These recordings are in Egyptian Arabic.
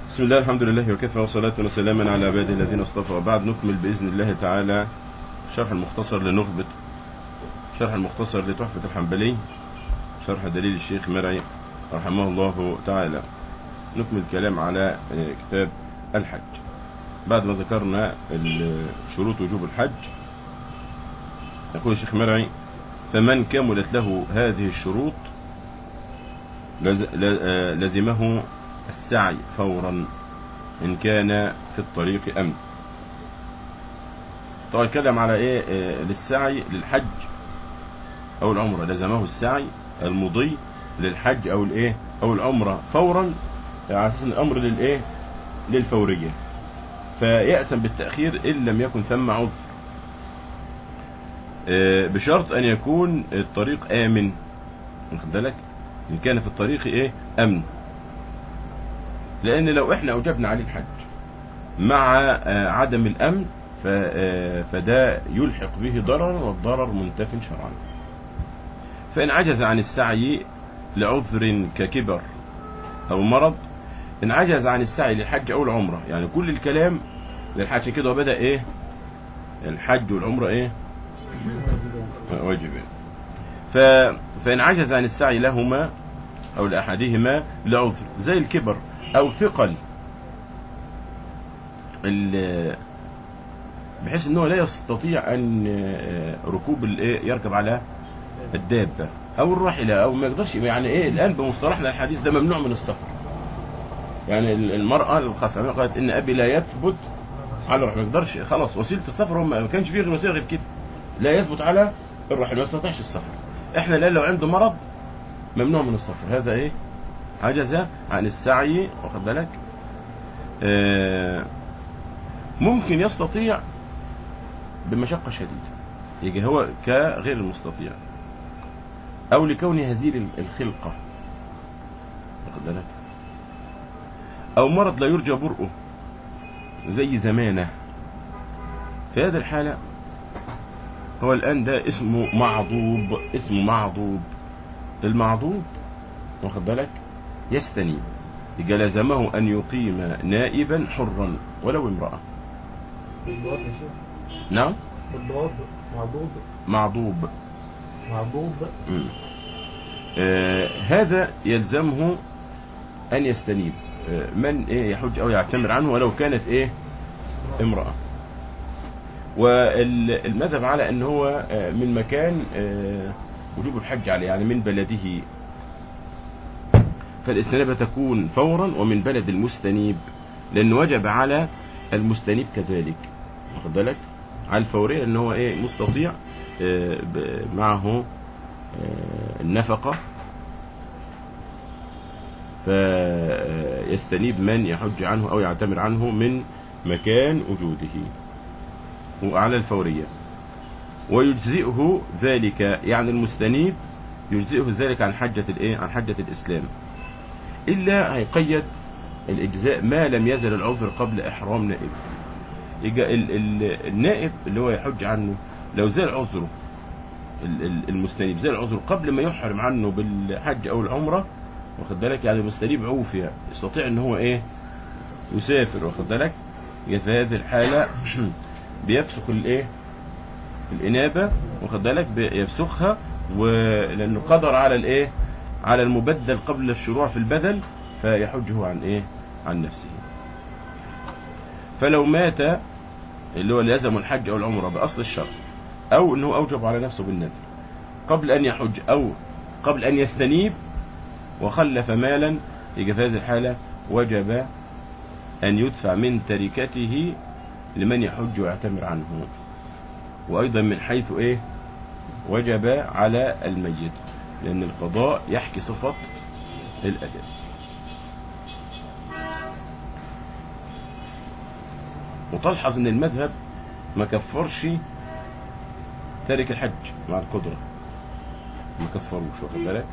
بسم الله الحمد لله وكفى وصلاة وسلاما على عباده الذين اصطفى وبعد نكمل بإذن الله تعالى شرح المختصر لنخبة شرح المختصر لتحفة الحنبلي شرح دليل الشيخ مرعي رحمه الله تعالى نكمل الكلام على كتاب الحج بعد ما ذكرنا شروط وجوب الحج يقول الشيخ مرعي فمن كملت له هذه الشروط لزمه السعي فورا إن كان في الطريق أمن طبعا اتكلم على إيه آه للسعي للحج أو العمرة لزمه السعي المضي للحج أو الإيه أو العمرة فورا على أساس الأمر للإيه للفورية فيأسم بالتأخير إن لم يكن ثم عذر آه بشرط أن يكون الطريق آمن واخد بالك إن كان في الطريق إيه أمن لأن لو إحنا أوجبنا عليه الحج مع عدم الأمن فده يلحق به ضررا والضرر منتف شرعا فإن عجز عن السعي لعذر ككبر أو مرض إن عجز عن السعي للحج أو العمرة يعني كل الكلام للحج كده وبدأ إيه الحج والعمرة إيه واجبين ف... فإن عجز عن السعي لهما أو لأحدهما لعذر زي الكبر أو ثقل بحيث أنه لا يستطيع أن ركوب يركب على الدابة أو الراحلة أو ما يقدرش يعني إيه الآن بمصطلحنا الحديث ده ممنوع من السفر يعني المرأة الخاصة قالت إن أبي لا يثبت على الرحلة ما يقدرش خلاص وسيلة السفر هم ما كانش فيه غير وسيلة غير كده لا يثبت على الرحلة ما يستطيعش السفر إحنا الآن لو عنده مرض ممنوع من السفر هذا إيه عجز عن السعي واخد بالك آه ممكن يستطيع بمشقة شديدة يجي هو كغير المستطيع أو لكونه هزيل الخلقة واخد بالك أو مرض لا يرجى برؤه زي زمانه في هذه الحالة هو الآن ده اسمه معضوب اسمه معضوب المعضوب واخد بالك يستنيب يبقى لزمه أن يقيم نائبا حرا ولو امرأة بالضاد يا شيخ نعم بالضاد معضوب معضوب معضوب مم. آه هذا يلزمه أن يستنيب آه من إيه يحج أو يعتمر عنه ولو كانت إيه امرأة والمذهب على أن هو آه من مكان آه وجوب الحج عليه يعني من بلده فالاستنابة تكون فورا ومن بلد المستنيب لأن وجب على المستنيب كذلك واخد بالك على الفورية أن هو إيه مستطيع آه معه آه النفقة فيستنيب من يحج عنه أو يعتمر عنه من مكان وجوده وعلى الفورية ويجزئه ذلك يعني المستنيب يجزئه ذلك عن حجة الايه عن حجة الإسلام إلا هيقيد الإجزاء ما لم يزل العذر قبل إحرام نائب يجي النائب اللي هو يحج عنه لو زال عذره المستنيب زال عذره قبل ما يحرم عنه بالحج أو العمرة واخد بالك يعني المستنيب عوفي يستطيع ان هو ايه يسافر واخد بالك في هذه الحالة بيفسخ الايه الإنابة واخد بالك بيفسخها ولأنه قدر على الايه على المبدل قبل الشروع في البدل فيحجه عن ايه عن نفسه فلو مات اللي هو لازم الحج او العمره باصل الشرع او انه اوجب على نفسه بالنذر قبل ان يحج او قبل ان يستنيب وخلف مالا يجي في هذه الحاله وجب ان يدفع من تركته لمن يحج ويعتمر عنه وايضا من حيث ايه وجب على الميت لأن القضاء يحكي صفة الأداء وتلحظ أن المذهب ما كفرش تارك الحج مع القدرة ما كفروش واخد بالك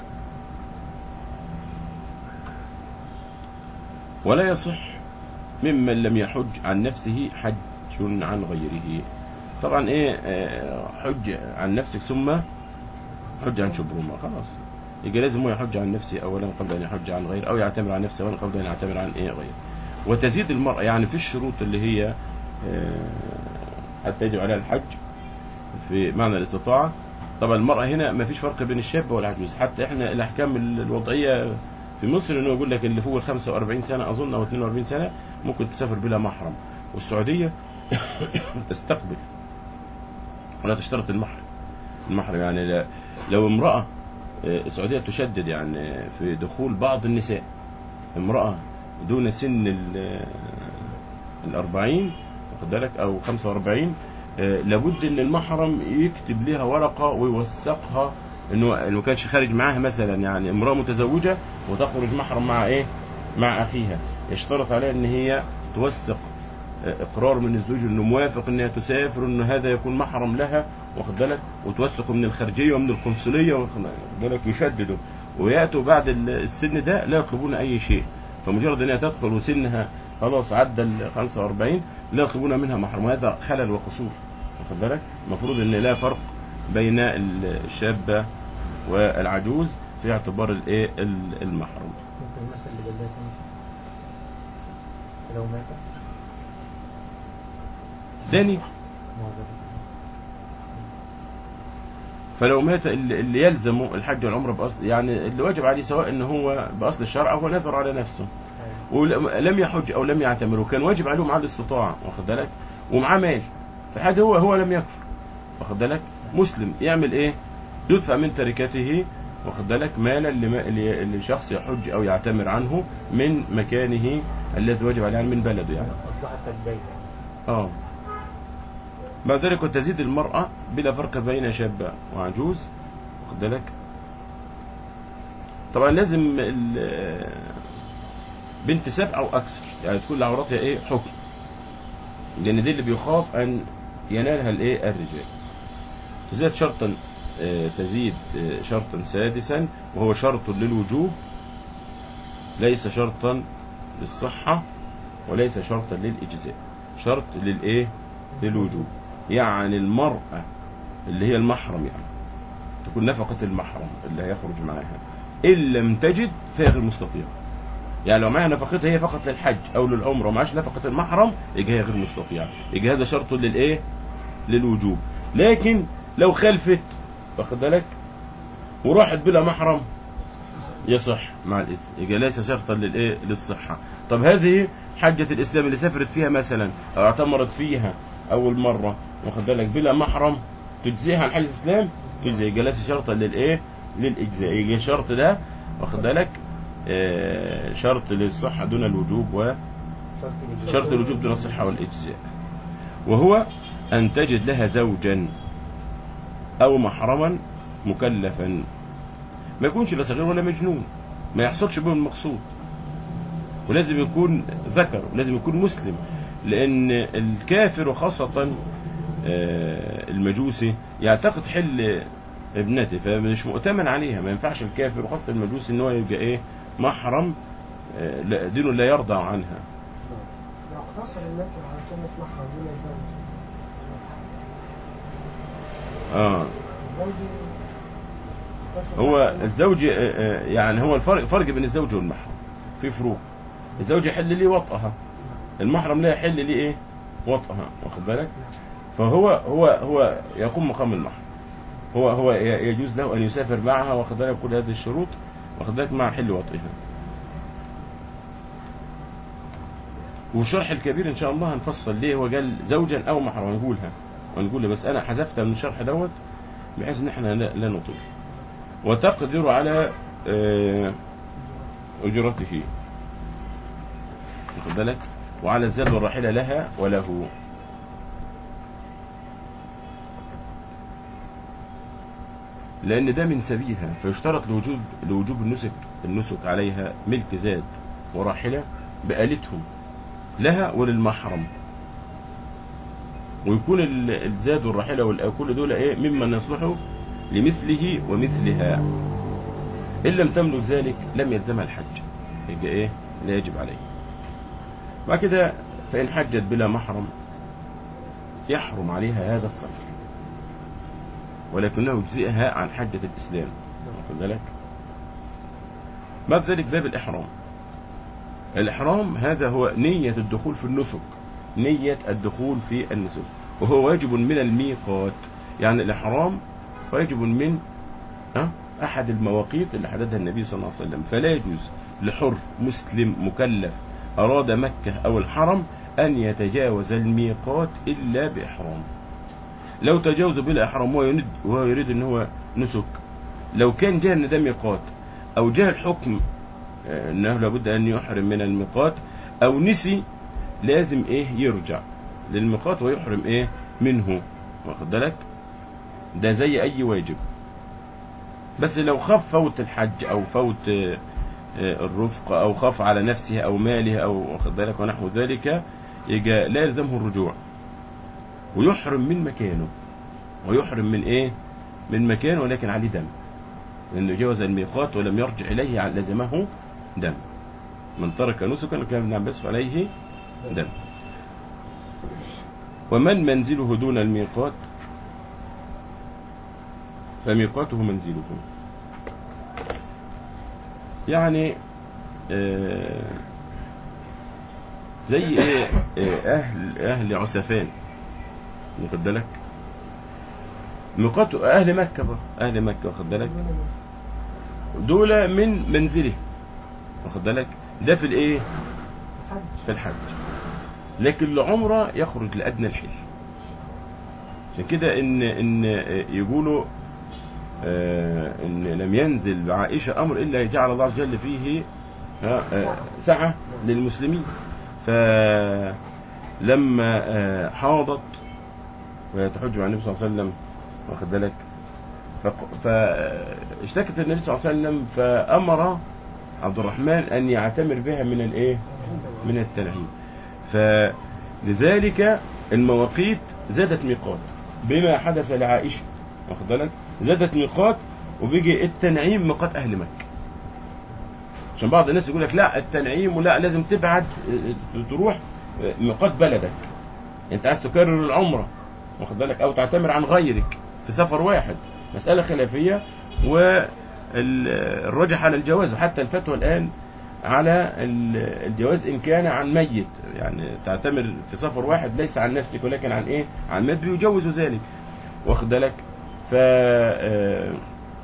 ولا يصح ممن لم يحج عن نفسه حج عن غيره طبعا ايه حج عن نفسك ثم حج عن شبرمة خلاص يبقى لازم هو يحج عن نفسه اولا قبل ان يحج عن غيره او يعتمر عن نفسه اولا قبل ان يعتمر عن ايه غيره وتزيد المرأة يعني في الشروط اللي هي آه، حتى يجب عليها الحج في معنى الاستطاعة طبعا المرأة هنا ما فيش فرق بين الشاب والعجوز حتى احنا الأحكام الوضعية في مصر انه يقول لك اللي فوق ال 45 سنة أظن أو 42 سنة ممكن تسافر بلا محرم والسعودية تستقبل ولا تشترط المحرم المحرم يعني لا- لو امرأة آه، السعودية تشدد يعني في دخول بعض النساء امرأة دون سن ال- الأربعين واخد بالك أو خمسة وأربعين آه، لابد ان المحرم يكتب لها ورقة ويوثقها انه انه ما كانش خارج معاها مثلا يعني امرأة متزوجة وتخرج محرم مع ايه مع اخيها يشترط عليها ان هي توثق آه، اقرار من الزوج انه موافق انها تسافر انه هذا يكون محرم لها واخد بالك وتوثقوا من الخارجيه ومن القنصليه واخد بالك يشددوا وياتوا بعد ال- السن ده لا يطلبون اي شيء فمجرد انها تدخل وسنها خلاص عدى ال 45 لا يطلبون منها محرم وهذا خلل وقصور واخد بالك المفروض ان لا فرق بين ال- الشابه والعجوز في اعتبار الايه ال- المحرم ممكن المثل اللي قبلها تاني لو مات تاني معذرة فلو مات اللي اللي يلزمه الحج والعمره باصل يعني اللي واجب عليه سواء ان هو باصل الشرع او نذر على نفسه ولم يحج او لم يعتمر وكان واجب عليه معاه الاستطاعه واخد بالك ومعاه مال فحاجه هو هو لم يكفر واخد بالك مسلم يعمل ايه يدفع من تركته واخد بالك مالا لما- ل- لشخص يحج او يعتمر عنه من مكانه الذي واجب عليه من بلده يعني أصبحت تتبين اه بعد ذلك وتزيد المرأة بلا فرق بين شاب وعجوز واخد بالك طبعا لازم ال- بنت سبع او اكثر يعني تكون لعورتها ايه حكم لان دي اللي بيخاف ان ينالها الايه الرجال تزيد شرطا آه، تزيد آه، شرطا سادسا وهو شرط للوجوب ليس شرطا للصحة وليس شرطا للإجزاء شرط للإيه للوجوب يعني المرأة اللي هي المحرم يعني تكون نفقة المحرم اللي هيخرج معاها إن لم تجد فهي غير مستطيعة يعني لو معاها نفقتها هي فقط للحج أو للعمرة ومعاش نفقة المحرم يبقى هي غير مستطيعة يبقى هذا شرط للإيه للوجوب لكن لو خلفت واخد بالك وراحت بلا محرم يصح مع الإثم يبقى ليس شرطا للإيه للصحة طب هذه حجة الإسلام اللي سافرت فيها مثلا أو اعتمرت فيها أول مرة واخد بالك بلا محرم تجزيها عن حجة الإسلام تجزي يبقى ليس شرطا للإيه للإجزاء يبقى الشرط ده واخد بالك آه، شرط للصحة دون الوجوب و شرط الوجوب. شرط الوجوب دون الصحة والإجزاء وهو أن تجد لها زوجا أو محرما مكلفا ما يكونش لا صغير ولا مجنون ما يحصلش بهم المقصود ولازم يكون ذكر ولازم يكون مسلم لأن الكافر وخاصة آه، المجوسي يعتقد حل ابنته فمش مؤتمن عليها ما ينفعش الكافر وخاصة المجوسي ان هو يبقى ايه محرم آه، لا- دينه لا يرضى عنها لو اقتصر النكر على كلمة محرم دون الزوج اه الزوج يتفق هو على- الزوج آه، آه، يعني هو الفرق فرق بين الزوج والمحرم في فروق الزوج يحل لي وطئها المحرم لا يحل لي ايه وطئها واخد بالك فهو هو هو يقوم مقام المحرم هو هو ي- يجوز له ان يسافر معها واخد بالك كل هذه الشروط واخد بالك مع حل وطئها والشرح الكبير ان شاء الله هنفصل ليه هو قال زوجا او محرم نقولها ونقول بس انا حذفتها من الشرح دوت بحيث ان احنا لا, لا نطيل وتقدر على آه، اجرته واخد بالك وعلى الزاد والراحله لها وله لان ده من سبيلها فيشترط لوجوب لوجوب النسك النسك عليها ملك زاد وراحله بآلتهم لها وللمحرم ويكون ال- الزاد والراحله وال- كل دول ايه ممن يصلحوا لمثله ومثلها ان لم تملك ذلك لم يلزمها الحج يبقى ايه لا يجب عليه بعد كده فان حجت بلا محرم يحرم عليها هذا السفر ولكنه يجزئها عن حجة الإسلام واخد بالك بعد ذلك باب الإحرام الإحرام هذا هو نية الدخول في النسك نية الدخول في النسك وهو واجب من الميقات يعني الإحرام واجب من ها، أحد المواقيت اللي حددها النبي صلى الله عليه وسلم فلا يجوز لحر مسلم مكلف أراد مكة أو الحرم أن يتجاوز الميقات إلا بإحرام لو تجاوز بلا إحرام وهو يريد, وهو يريد أن هو نسك لو كان جاء أن ده ميقات أو جاء الحكم آه، أنه لابد أن يحرم من الميقات أو نسي لازم إيه يرجع للميقات ويحرم إيه منه واخد بالك ده زي أي واجب بس لو خاف فوت الحج أو فوت آه، آه، الرفق أو خاف على نفسه أو ماله أو واخد بالك ونحو ذلك يجا لا يلزمه الرجوع ويحرم من مكانه ويحرم من إيه من مكانه ولكن عليه دم لأنه جاوز الميقات ولم يرجع إليه لزمه دم من ترك نسكا كان ابن عباس عليه دم ومن منزله دون الميقات فميقاته منزله يعني آه، زي ايه آه، اهل اهل عسفان واخد بالك ميقات اهل مكه بقى اهل مكه واخد بالك دول من منزله واخد بالك ده في الايه الحج في الحج لكن العمرة يخرج لأدنى الحل عشان كده إن إن يقولوا آه، إن لم ينزل بعائشة أمر إلا جعل الله عز وجل فيه آه، آه، سعة للمسلمين فلما آه، حاضت وهي تحج مع النبي صلى الله عليه وسلم واخد بالك فق- فاشتكت النبي صلى الله عليه وسلم فأمر عبد الرحمن أن يعتمر بها من الإيه؟ من التنعيم فلذلك المواقيت زادت ميقات بما حدث لعائشة واخد بالك زادت ميقات وبيجي التنعيم ميقات أهل مكة عشان بعض الناس يقول لك لا التنعيم ولا لازم تبعد اه، تروح اه، ميقات بلدك انت عايز تكرر العمرة واخد بالك او تعتمر عن غيرك في سفر واحد مسألة خلافية والراجح على الجواز حتى الفتوى الآن على ال- الجواز إن كان عن ميت يعني تعتمر في سفر واحد ليس عن نفسك ولكن عن إيه عن ميت بيجوز ذلك واخد بالك ف آه،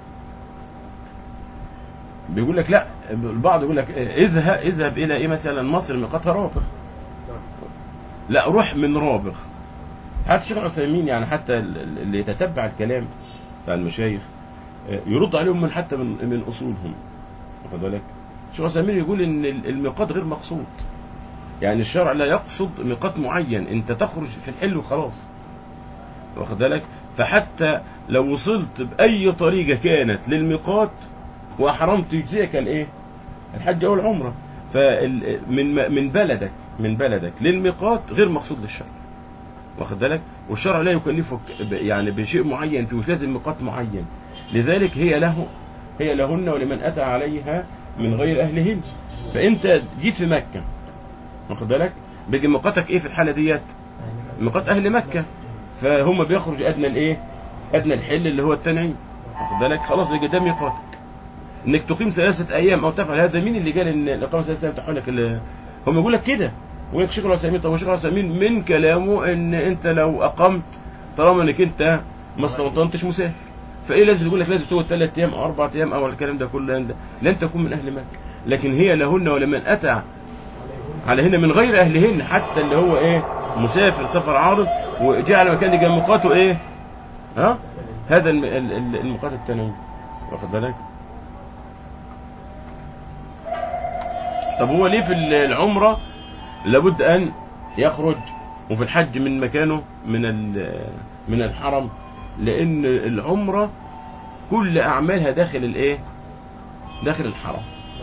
بيقول لك لا البعض يقول لك آه، اذهب اذهب الى ايه مثلا مصر ميقاتها رابغ لا روح من رابغ حتى الشيخ العثيمين يعني حتى ال- ال- اللي يتتبع الكلام بتاع المشايخ آه، يرد عليهم من حتى من من اصولهم واخد بالك الشيخ العثيمين يقول ان ال- الميقات غير مقصود يعني الشرع لا يقصد ميقات معين انت تخرج في الحل وخلاص واخد بالك فحتى لو وصلت باي طريقه كانت للميقات واحرمت يجزيك الايه الحج او العمره فمن من بلدك من بلدك للميقات غير مقصود للشرع واخد بالك والشرع لا يكلفك ب- يعني بشيء معين فيه مش لازم ميقات معين لذلك هي له هي لهن ولمن اتى عليها من غير اهلهن فانت جيت في مكه واخد بالك بيجي ميقاتك ايه في الحاله ديت ميقات اهل مكه فهم بيخرج ادنى الايه ادنى الحل اللي هو التنعيم واخد بالك خلاص بيجي ده ميقاتك انك تقيم ثلاثه ايام او تفعل هذا مين اللي قال ان الاقامه ثلاثه ايام تحول لك ال- هم يقول لك كده ويقول لك شيخ العثيمين طب شيخ العثيمين من كلامه ان انت لو اقمت طالما انك انت ما استوطنتش مسافر فايه لازم تقول لك لازم تقعد ثلاث ايام او اربع ايام او الكلام ده كله لن- لن تكون من اهل مكه لكن هي لهن ولمن اتى عليهن من غير اهلهن حتى اللي هو ايه مسافر سفر عارض وجعل مكان يجي ميقاته ايه ها هذا الم- ال- ال- الميقات التنوي واخد بالك طب هو ليه في ال- العمره لابد ان يخرج وفي الحج من مكانه من ال- من الحرم لان العمره كل اعمالها داخل الايه داخل الحرم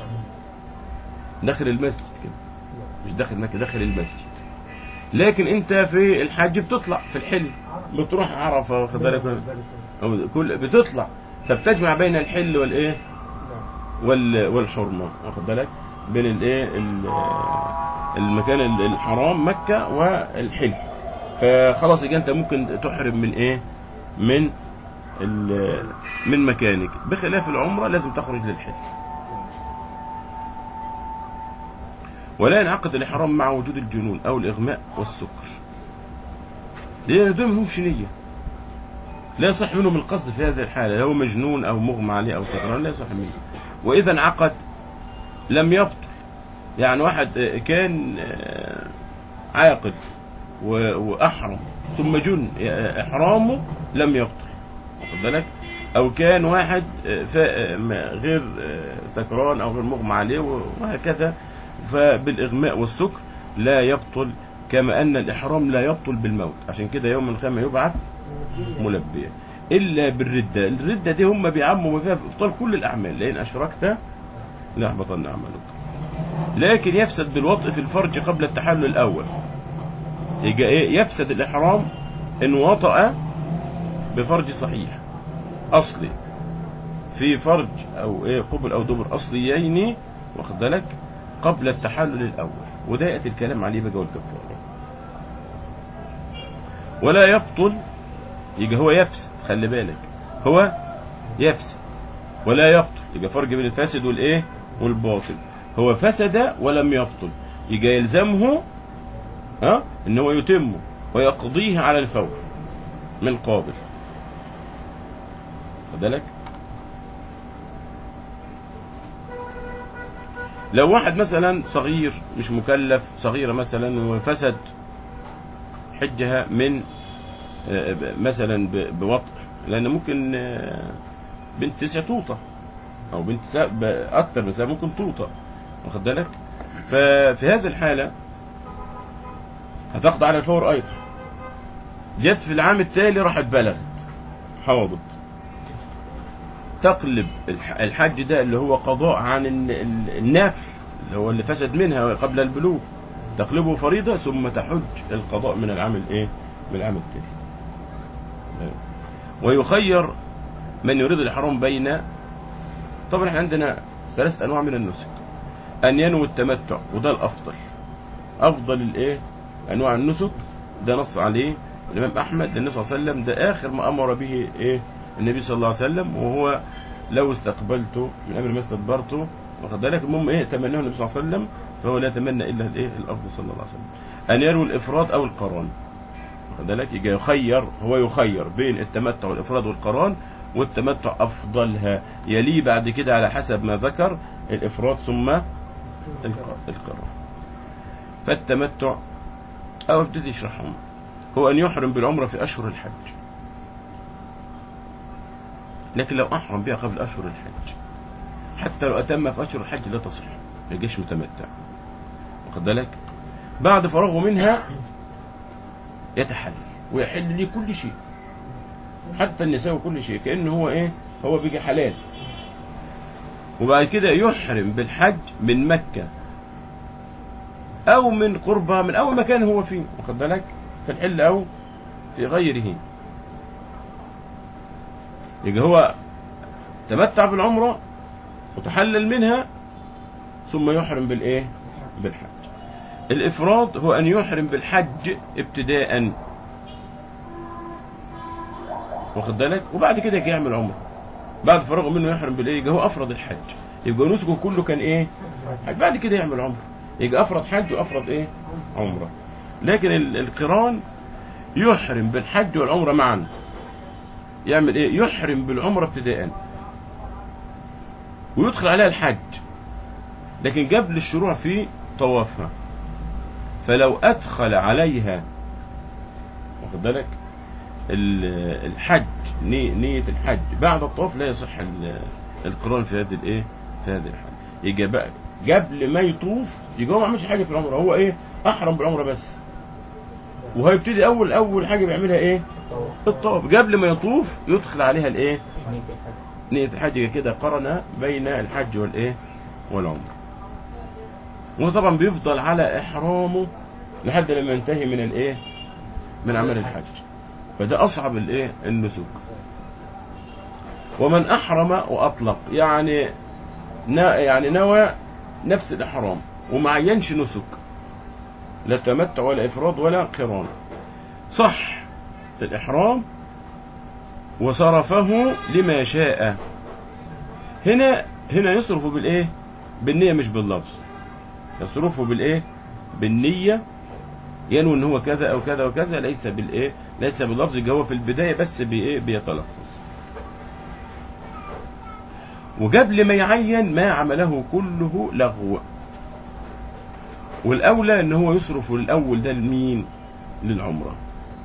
داخل المسجد كده مش داخل مكة داخل المسجد لكن انت في الحج بتطلع في الحل بتروح عرفة واخد بالك أو كل بتطلع فبتجمع بين الحل والايه وال والحرمة واخد بالك بين الايه ال- المكان ال- الحرام مكة والحل فخلاص يبقى انت ممكن تحرم من ايه من ال- من مكانك بخلاف العمرة لازم تخرج للحل ولا ينعقد الإحرام مع وجود الجنون أو الإغماء والسكر لأن دول مهمش نية لا يصح منهم القصد في هذه الحالة لو مجنون أو مغمى عليه أو سكران لا يصح منه وإذا انعقد لم يبطل يعني واحد آه، كان آه، عاقل و- وأحرم ثم جن آه، إحرامه لم يبطل واخد بالك أو كان واحد آه، فا- آه، ما- غير آه، سكران أو غير مغمى عليه وهكذا فبالإغماء والسكر لا يبطل كما أن الإحرام لا يبطل بالموت عشان كده يوم القيامة يبعث ملبيا إلا بالردة الردة دي هم بيعموا فيها بإبطال كل الأعمال لأن أشركت لا يحبطن أعمالك لكن يفسد بالوطء في الفرج قبل التحلل الأول يجي إيه يفسد الإحرام إن وطأ بفرج صحيح أصلي في فرج أو إيه قبل أو دبر أصليين واخد بالك قبل التحلل الأول وده يأتي الكلام عليه بقى والكفارة ولا يبطل يبقى هو يفسد خلي بالك هو يفسد ولا يبطل يبقى فرق بين الفاسد والايه والباطل هو فسد ولم يبطل يبقى يلزمه ها ان هو يتمه ويقضيه على الفور من قابل خد بالك لو واحد مثلا صغير مش مكلف صغيرة مثلا وفسد حجها من آه، ب- مثلا ب- بوطء لان ممكن آه، بنت تسع توطة او بنت سا- ب- اكتر من سنة ممكن توطة واخد بالك ففي هذه الحالة هتاخد على الفور ايضا جت في العام التالي راحت بلغت حاضت تقلب الح- الحج ده اللي هو قضاء عن ال- ال- النافل اللي هو اللي فسد منها قبل البلوغ تقلبه فريضة ثم تحج القضاء من العام الايه من العام التالي ويخير من يريد الإحرام بين طبعا احنا عندنا ثلاث أنواع من النسك أن ينوي التمتع وده الأفضل أفضل الإيه أنواع النسك ده نص عليه الإمام أحمد للنبي صلى الله عليه وسلم ده آخر ما أمر به إيه النبي صلى الله عليه وسلم وهو لو استقبلته من أمر ما استدبرته واخد بالك المهم إيه تمناه النبي صلى الله عليه وسلم فهو لا يتمنى إلا الإيه الأفضل صلى الله عليه وسلم أن ينوي الإفراد أو القران واخد بالك يجي يخير هو يخير بين التمتع والإفراد والقران والتمتع أفضلها يليه بعد كده على حسب ما ذكر الإفراد ثم الق- القران فالتمتع أو ابتدي يشرحهم هو أن يحرم بالعمرة في أشهر الحج لكن لو أحرم بها قبل أشهر الحج حتى لو أتم في أشهر الحج لا تصح ما يجيش متمتع واخد بالك بعد فراغه منها يتحلل ويحل لي كل شيء حتى النساء وكل شيء كأنه هو إيه هو بيجي حلال وبعد كده يحرم بالحج من مكة أو من قربها من أول مكان هو فيه واخد بالك في الحل أو في غيره يبقى هو تمتع بالعمرة وتحلل منها ثم يحرم بالإيه بالحج الإفراد هو أن يحرم بالحج ابتداء واخد بالك وبعد كده يجي يعمل عمره بعد فراغه منه يحرم بالايه يبقى هو افرض الحج يبقى نسكه كله كان ايه حج بعد كده يعمل عمره يبقى افرض حج وافرض ايه عمره لكن ال- القران يحرم بالحج والعمره معا يعمل ايه يحرم بالعمره ابتداء ويدخل عليها الحج لكن قبل الشروع في طوافها فلو ادخل عليها واخد بالك ال- الحج ني- نية الحج بعد الطواف لا يصح ال- القران في هذه الايه في هذه الحاله يجي بقى قبل ما يطوف يجي هو ما عملش حاجه في العمره هو ايه احرم بالعمره بس وهيبتدي اول اول حاجه بيعملها ايه الطواف قبل ما يطوف يدخل عليها الايه نية الحج نية الحج كده قرن بين الحج والايه والعمره وطبعا بيفضل على احرامه لحد لما ينتهي من الايه من عمل الحج فده اصعب الايه النسك ومن احرم واطلق يعني نا يعني نوى نفس الاحرام وما عينش نسك لا تمتع ولا افراد ولا قران صح الاحرام وصرفه لما شاء هنا هنا يصرف بالايه بالنيه مش باللفظ يصرفه بالايه بالنيه ينوي ان هو كذا او كذا وكذا ليس بالايه ليس باللفظ يبقى هو في البدايه بس بايه بيتلفظ وقبل ما يعين ما عمله كله لغو والاولى ان هو يصرف الاول ده لمين للعمره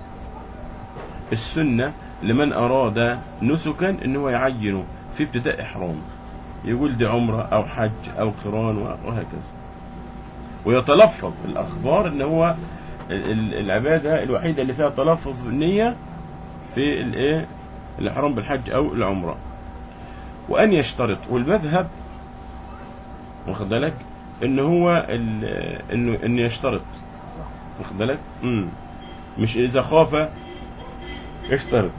السنه لمن اراد نسكا ان هو يعينه في ابتداء احرام يقول دي عمره او حج او قران وهكذا ويتلفظ الاخبار ان هو ال- ال- العباده الوحيده اللي فيها تلفظ بالنيه في الايه الاحرام بالحج او العمره وان يشترط والمذهب واخد بالك ان هو ال- انه ان يشترط واخد بالك امم مش اذا خاف يشترط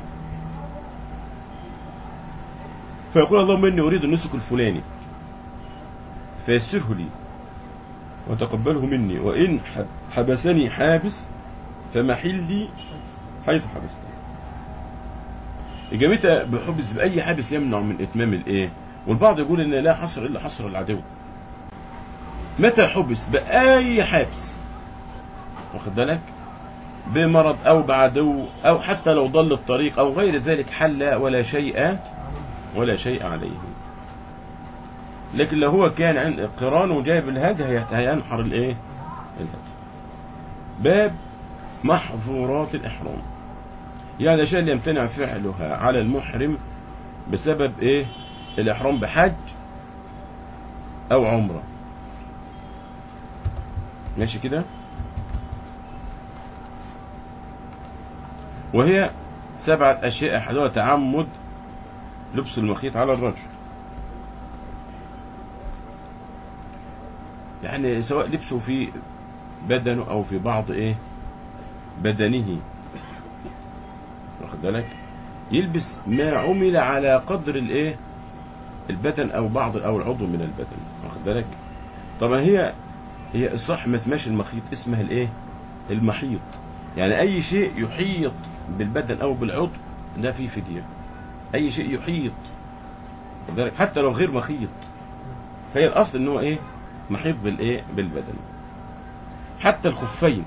فيقول اللهم اني اريد النسك الفلاني فيسره لي وتقبله مني وان حب- حبسني حابس فمحلي حيث حبستني يبقى متى بحبس باي حابس يمنع من اتمام الايه والبعض يقول ان لا حصر الا حصر العدو متى حبس باي حابس واخد بالك بمرض او بعدو او حتى لو ضل الطريق او غير ذلك حل ولا شيء ولا شيء عليه لكن لو هو كان عند قران وجايب الهدي هي- هينحر الايه الهدي باب محظورات الاحرام يعني الاشياء اللي يمتنع فعلها على المحرم بسبب ايه الاحرام بحج او عمره ماشي كده وهي سبعة أشياء أحدها تعمد لبس المخيط على الرجل يعني سواء لبسه في بدنه أو في بعض إيه بدنه واخد بالك يلبس ما عمل على قدر الإيه البدن أو بعض أو العضو من البدن واخد بالك طبعا هي هي الصح ما اسمهاش المخيط اسمها الإيه المحيط يعني أي شيء يحيط بالبدن أو بالعضو ده فيه فدية أي شيء يحيط واخد بالك؟ حتى لو غير مخيط فهي الأصل إن هو إيه محيط بالإيه بالبدن حتى الخفين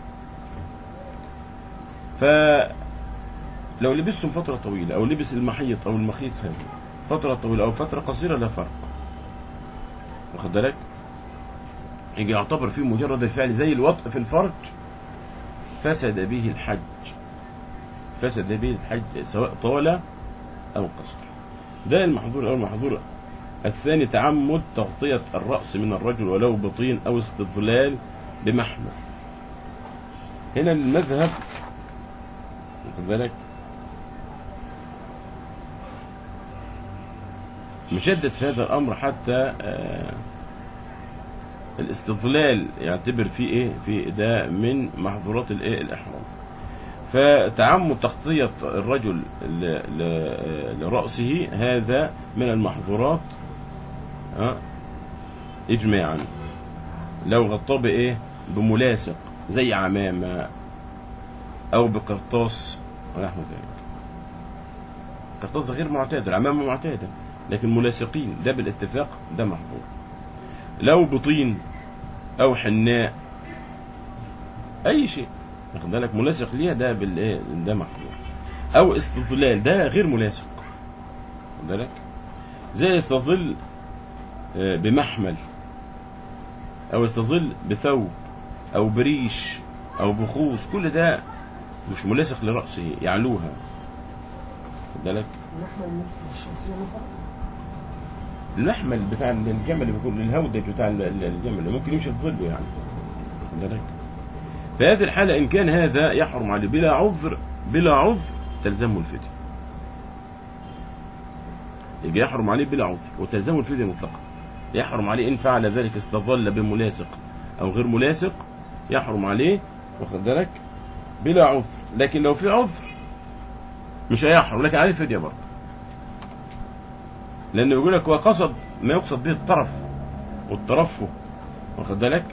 فلو لبستم فترة طويلة أو لبس المحيط أو المخيط هذا فترة طويلة أو فترة قصيرة لا فرق واخد بالك يجي يعتبر فيه مجرد الفعل زي الوطء في الفرج فسد به الحج فسد به الحج سواء طال أو قصر ده المحظور الأول المحظور الثاني تعمد تغطية الرأس من الرجل ولو بطين أو استظلال بمحمل هنا المذهب واخد بالك مشدد في هذا الأمر حتى آه الاستظلال يعتبر فيه ايه في ده من محظورات الايه الاحرام فتعمد تغطية الرجل ل- ل- لرأسه هذا من المحظورات ها، إجماعا لو غطاه بإيه بملاصق زي عمامة أو بقرطاس ونحو ذلك قرطاس غير معتاد العمامة معتادة لكن ملاصقين ده بالاتفاق ده محظور لو بطين أو حناء أي شيء واخد بالك ملاصق ليها ده بالايه ده محظور او استظلال ده غير ملاصق واخد بالك زي يستظل آه، بمحمل او يستظل بثوب او بريش او بخوص كل ده مش ملاصق لرأسه يعلوها واخد بالك نحمل الشمسية مثلا المحمل بتاع الجمل اللي بيكون الهودج بتاع ال- ال- الجمل اللي ممكن يمشي في ظله يعني واخد بالك في هذه الحالة إن كان هذا يحرم عليه بلا عذر بلا عذر تلزمه الفدية يجي يحرم عليه بلا عذر وتلزمه الفدية مطلقا يحرم عليه إن فعل ذلك استظل بملاصق أو غير ملاصق يحرم عليه واخد بالك بلا عذر لكن لو في عذر مش هيحرم لكن عليه فدية برضه لأنه يقول لك هو قصد ما يقصد به الطرف والترفه واخد بالك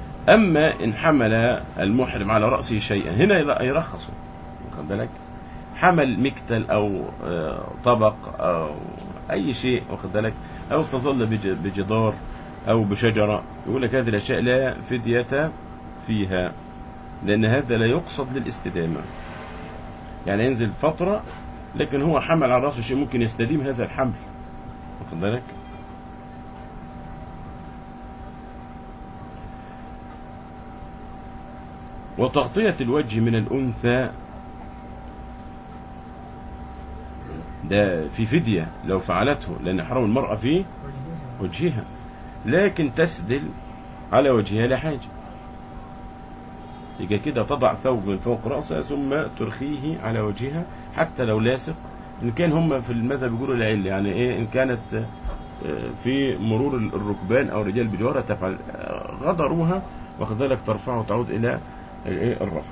أما إن حمل المحرم على رأسه شيئا هنا يبقى يرخص واخد بالك حمل مكتل او آه، طبق او اي شيء واخد بالك او استظل بج- بجدار او بشجره يقول لك هذه الاشياء لا فديه فيها لان هذا لا يقصد للاستدامه يعني ينزل فتره لكن هو حمل على راسه شيء ممكن يستديم هذا الحمل واخد بالك وتغطية الوجه من الأنثى ده في فدية لو فعلته لأن حرام المرأة في وجهها لكن تسدل على وجهها لا حاجة يبقى كده تضع ثوب من فوق رأسها ثم ترخيه على وجهها حتى لو لاصق إن كان هم في المذهب يقولوا العل يعني إيه إن كانت آه، في مرور الركبان أو رجال بجوارها تفعل آه، غدروها واخد بالك ترفعه وتعود إلى الإيه الرفع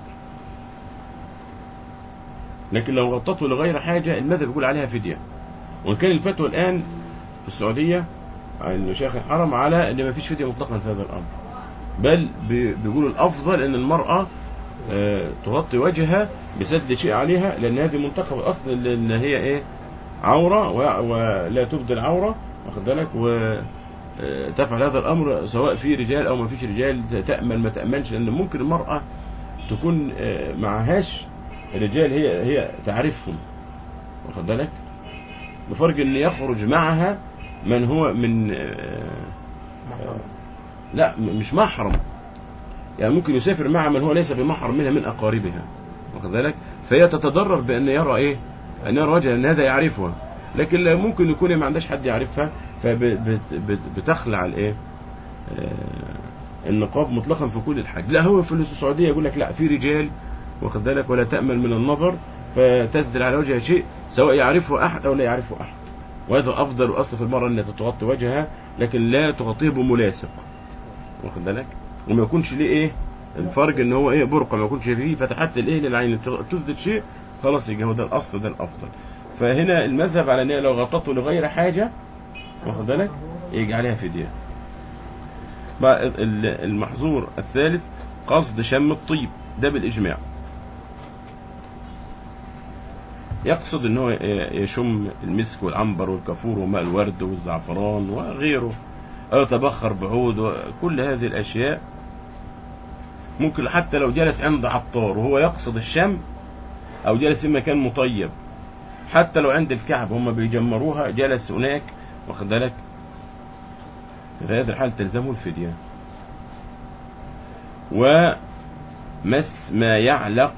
لكن لو غطته لغير حاجة المذهب يقول عليها فدية وإن كان الفتوى الآن في السعودية عن شيخ الحرم على ان ما فيش فدية مطلقا في هذا الامر بل بي- بيقولوا الافضل ان المرأة آه، تغطي وجهها بسد شيء عليها لان هذه منتخب اصلا لان هي ايه عورة و- ولا تبدي العورة واخد بالك وتفعل هذا الامر سواء في رجال او ما فيش رجال تأمن ما تأمنش لان ممكن المرأة تكون آه، معهاش رجال هي هي تعرفهم واخد بالك بفرق ان يخرج معها من هو من آه، محرم لا م- مش محرم يعني ممكن يسافر مع من هو ليس بمحرم منها من اقاربها واخد بالك فهي تتضرر بان يرى ايه ان يرى وجهها ان هذا يعرفها لكن لا ممكن يكون هي ما عندهاش حد يعرفها فبتخلع الايه آه، النقاب مطلقا في كل الحج لا هو في السعوديه يقول لك لا في رجال واخد بالك ولا تامل من النظر فتسدل على وجهها شيء سواء يعرفه احد او لا يعرفه احد وهذا افضل واصل في المراه ان تغطي وجهها لكن لا تغطيه بملاصق واخد بالك وما يكونش ليه ايه الفرق ان هو ايه برقع ما يكونش فيه فتحات الايه للعين تسدد شيء خلاص يبقى هو ده الاصل ده الافضل فهنا المذهب على ان هي لو غطته لغير حاجه واخد بالك يجي عليها فديه بقى ال- المحظور الثالث قصد شم الطيب ده بالاجماع يقصد ان هو يشم المسك والعنبر والكافور وماء الورد والزعفران وغيره او يتبخر بعود وكل هذه الاشياء ممكن حتى لو جلس عند عطار وهو يقصد الشم او جلس في مكان مطيب حتى لو عند الكعب هم بيجمروها جلس هناك واخد بالك في هذه الحال تلزمه الفدية ومس ما يعلق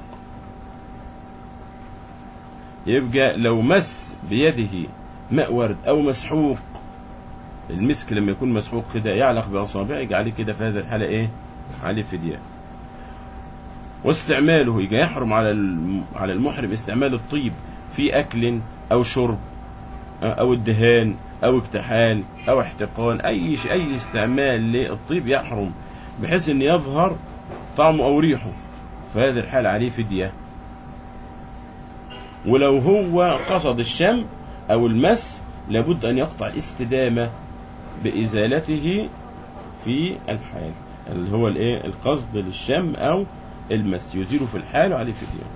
يبقى لو مس بيده ماء ورد او مسحوق المسك لما يكون مسحوق كده يعلق باصابعه يجي عليه كده في هذه الحاله ايه عليه فدية واستعماله يجي يحرم على الم- على المحرم استعمال الطيب في اكل او شرب او الدهان او اكتحال او احتقان اي شيء اي استعمال للطيب يحرم بحيث ان يظهر طعمه او ريحه فهذه الحال عليه فديه ولو هو قصد الشم او المس لابد ان يقطع الاستدامه بازالته في الحال اللي هو الايه القصد للشم او المس يزيله في الحال وعليه فديه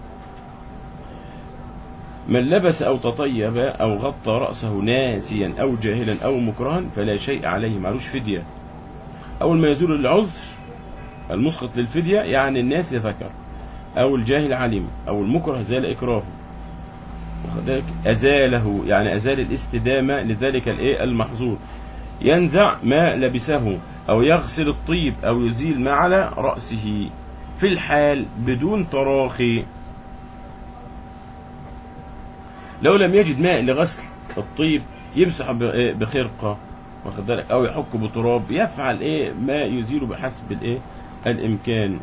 من لبس أو تطيب أو غطى رأسه ناسيا أو جاهلا أو مكرها فلا شيء عليه معلوش فدية أول ما يزول العذر المسقط للفدية يعني الناس ذكر أو الجاهل علم أو المكره زال إكراهه واخد بالك؟ أزاله يعني أزال الاستدامة لذلك الإيه المحظور ينزع ما لبسه أو يغسل الطيب أو يزيل ما على رأسه في الحال بدون تراخي لو لم يجد ماء لغسل الطيب يمسح ب- إيه بخرقة واخد بالك او يحك بتراب يفعل ايه ما يزيل بحسب الايه الامكان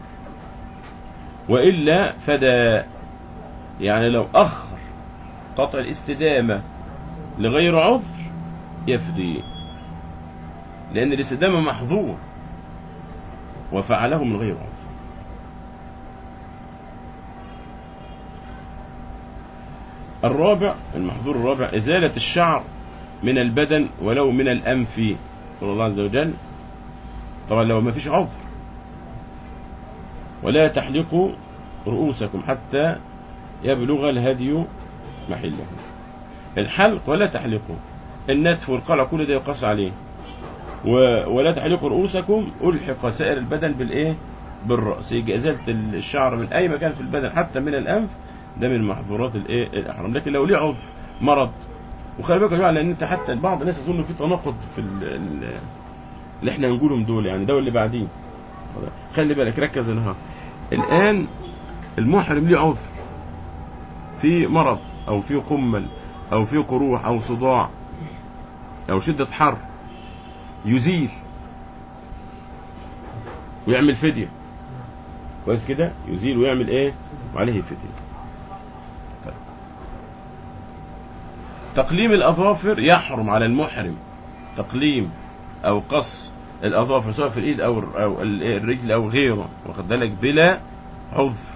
والا فدا يعني لو اخر قطع الاستدامه لغير عذر يفدي لان الاستدامه محظور وفعله من غير عذر الرابع المحظور الرابع إزالة الشعر من البدن ولو من الأنف قال الله عز وجل طبعا لو ما فيش عذر ولا تحلقوا رؤوسكم حتى يبلغ الهدي محله الحلق ولا تحلقه النتف والقلع كل ده يقاس عليه و... ولا تحلقوا رؤوسكم ألحق سائر البدن بالإيه بالرأس يجي إزالة الشعر من أي مكان في البدن حتى من الأنف ده من محظورات الإيه الإحرام لكن لو ليه عذر مرض وخلي بالك يا جماعة لأن أنت حتى بعض الناس يظن في تناقض في ال... ال... اللي احنا نقولهم دول يعني ده واللي بعديه خلي بالك ركز هنا الآن المحرم ليه عذر في مرض أو في قمل أو في قروح أو صداع أو شدة حر يزيل ويعمل فدية كويس كده يزيل ويعمل ايه وعليه فدية طيب. تقليم الأظافر يحرم على المحرم تقليم أو قص الأظافر سواء في الإيد أو أو الرجل أو غيره واخد بالك بلا عذر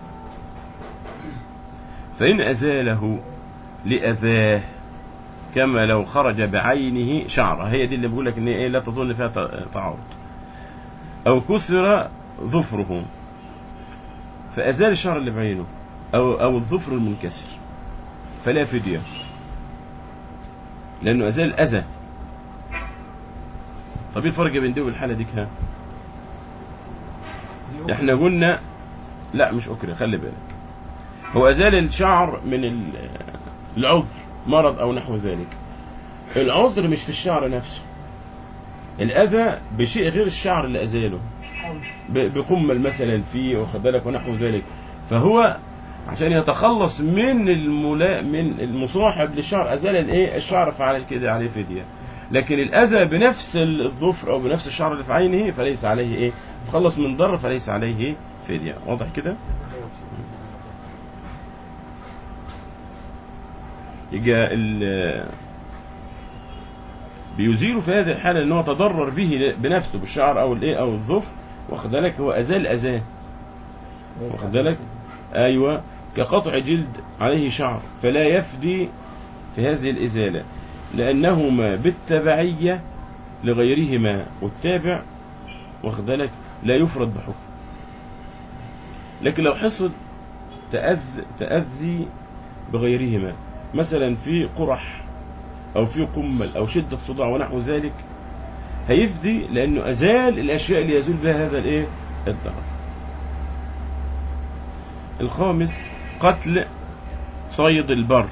فإن أزاله لأذاه كما لو خرج بعينه شعرة هي دي اللي بقول لك ان ايه لا تظن فيها ت- تعارض او كسر ظفره فازال الشعر اللي بعينه او او الظفر المنكسر فلا فدية لانه ازال الاذى طب ايه الفرق بين دي والحاله دي ها احنا قلنا لا مش اكره خلي بالك هو ازال الشعر من ال- العذر مرض او نحو ذلك العذر مش في الشعر نفسه الاذى بشيء غير الشعر اللي ازاله ب- بقمل مثلا فيه واخد بالك ونحو ذلك فهو عشان يتخلص من الملا من المصاحب للشعر ازال الايه الشعر فعلى كده عليه فديه لكن الاذى بنفس الظفر او بنفس الشعر اللي في عينه فليس عليه ايه تخلص من ضر فليس عليه فديه واضح كده يجي ال بيزيل في هذه الحالة ان هو تضرر به بنفسه بالشعر او الايه او الظفر واخد بالك هو ازال اذاه واخد بالك ايوه كقطع جلد عليه شعر فلا يفدي في هذه الازالة لانهما بالتبعية لغيرهما والتابع واخد بالك لا يفرد بحكم لكن لو حصل تأذ تأذي بغيرهما مثلا في قرح او في قمل او شدة صداع ونحو ذلك هيفدي لانه ازال الاشياء اللي يزول بها هذا الايه الضرر الخامس قتل صيد البر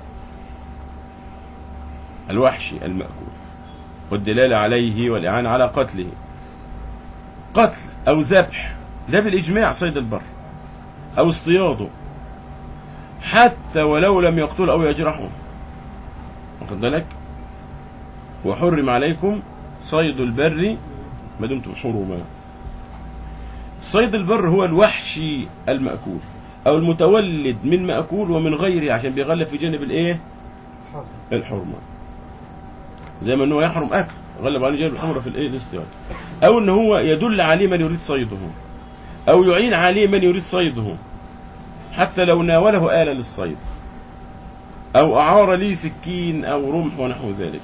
الوحشي المأكول والدلالة عليه والإعانة على قتله قتل أو ذبح ده بالإجماع صيد البر أو اصطياده حتى ولو لم يقتل أو يجرحه واخد بالك وحرم عليكم صيد البر ما دمتم حرما صيد البر هو الوحشي المأكول أو المتولد من مأكول ومن غيره عشان بيغلب في جانب الإيه حاضر الحرمة زي ما انه يحرم اكل غلب عليه جانب الحمرة في الايه الاصطياد او ان هو يدل عليه من يريد صيده او يعين عليه من يريد صيده حتى لو ناوله آلة للصيد او اعار لي سكين او رمح ونحو ذلك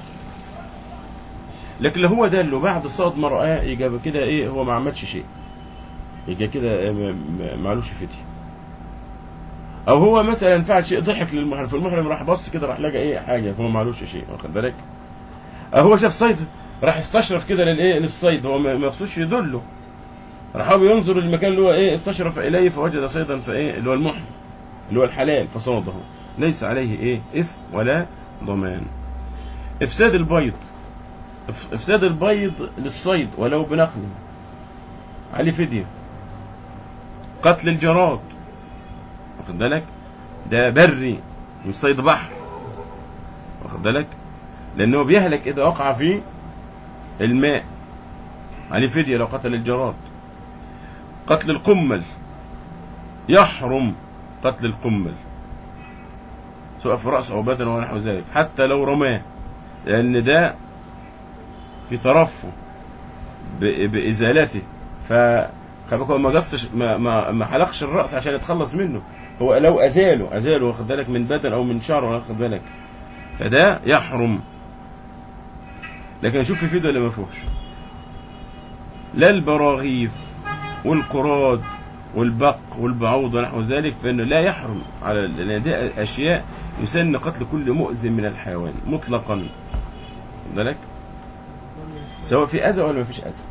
لكن لو هو دله بعد صاد ما رآه يبقى كده ايه هو ما عملش شيء يبقى كده ما- ما- معلوش فدية او هو مثلا فعل شيء ضحك للمحرم فالمحرم راح بص كده راح لقى ايه حاجه فهو معلوش شيء واخد بالك او هو شاف صيد راح استشرف كده للايه للصيد هو ما ما يقصدش يدله راح هو ينظر للمكان اللي هو ايه استشرف اليه فوجد صيدا فايه اللي هو المحرم اللي هو الحلال فصاده ليس عليه ايه اثم ولا ضمان افساد البيض إف- افساد البيض للصيد ولو بنقل عليه فديه قتل الجراد واخد بالك ده بري مش صيد بحر واخد بالك لانه بيهلك اذا وقع في الماء عليه فدية لو قتل الجراد قتل القمل يحرم قتل القمل سواء في رأس أو بدن ونحو ذلك حتى لو رماه لأن ده في ترفه ب- بإزالته ف خلي بالك هو ما قصش ما, ما, ما حلقش الرأس عشان يتخلص منه هو لو أزاله أزاله واخد بالك من بدن أو من شعر واخد بالك فده يحرم لكن اشوف في فيديو ولا ما فيهوش لا البراغيث والقراد والبق والبعوض ونحو ذلك فإنه لا يحرم على لأن دي أشياء يسن قتل كل مؤذن من الحيوان مطلقا واخد بالك سواء في أذى ولا ما فيش أذى